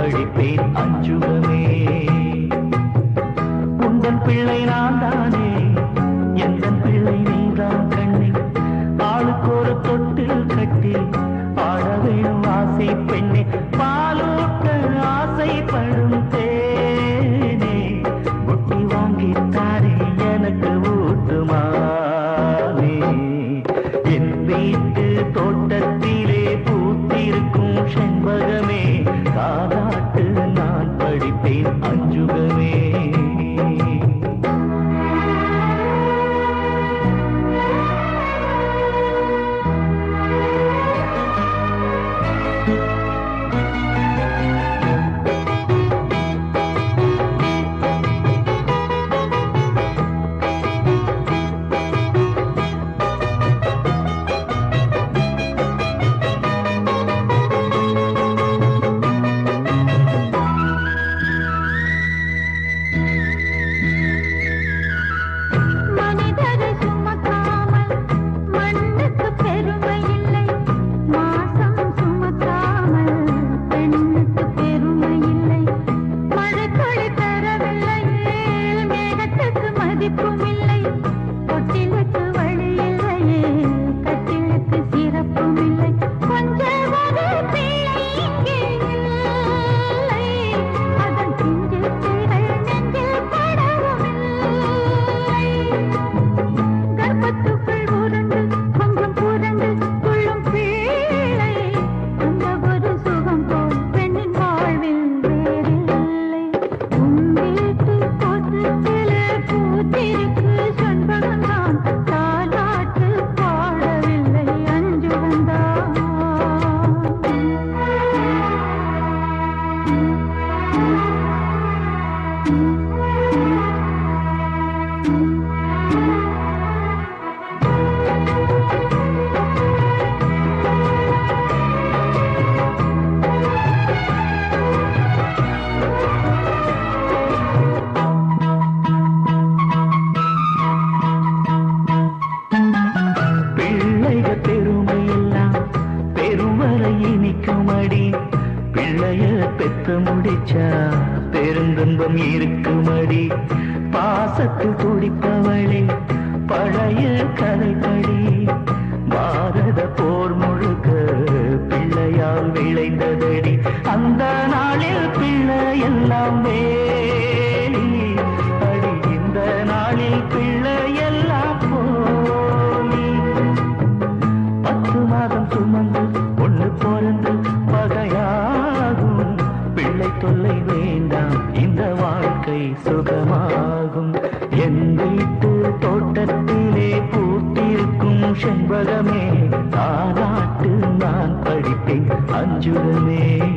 படிப்பேன் அஞ்சுகமே உந்தன் பிள்ளை நான் தானே எந்த பிள்ளை நீதான் கண்ணே ஆளுக்கு ஒரு தொட்டில் கட்டி ஆட வேணும் ஆசை பெண்ணே பாலூட்ட ஆசைப்படும் தேனே குட்டி வாங்கித்தாரே எனக்கு ஊட்டுமானே என் வீட்டு தோட்டத்திலே பூத்திருக்கும் செண்பகமே காதாட்டு நான் படிப்பேன் அஞ்சுகமே மனிதரை சுமக்காமல் மண்ணுக்கு பெருமை இல்லை மாசம் சுமக்காமல் பெண்ணுக்கு பெருமை இல்லை மழைத்துளி தரவில்லை மேகத்துக்கு மதிப்பும் இல்லை தொட்டிலுக்கு வழி இல்லையே கட்டிலுக்கு சிறப்பும் இல்லை கொஞ்சம் ஒரு பிள்ளை இங்கே இல்லை அதன் பிஞ்சு கைகள் நெஞ்சில் படவும் இல்லை கர்ப்பத்துக்குள் உருண்டு கொஞ்சம் புரண்டு துள்ளும் பிள்ளை அந்த ஒரு சுகம் போல் பெண்ணின் வாழ்வில் வேறில்லை உன் வீட்டு தோட்டத்திலே பூத்திருக்கு சொன்பகம்தான் தாலாட்டு பாடவில்லை அஞ்சு பிள்ளைக பெருமை எல்லாம் பெருவரை இனிக்கும் அடி பிள்ளைய பெத்து முடிச்சா பெருந்துன்பம் இருக்குமடி பாசத்தில் துடிப்பவளே பழைய கதைப்படி பாரத போர் முழுக்க பிள்ளையால் விளைந்ததடி அந்த நாளில் பிள்ளை எல்லாம் வேலி அடி இந்த நாளில் பிள்ளை எல்லாம் போலி பத்து மாதம் சுமந்து ஒண்ணு பிறந்து பகையாகும் பிள்ளை தொல்லை வேண்டாம் இந்த வாழ்க்கை சுகமாகும் என் வீட்டு தோட்டத்திலே பூத்திருக்கும் செண்பகமே தானாட்டு நான் படிப்பேன் அஞ்சுடமே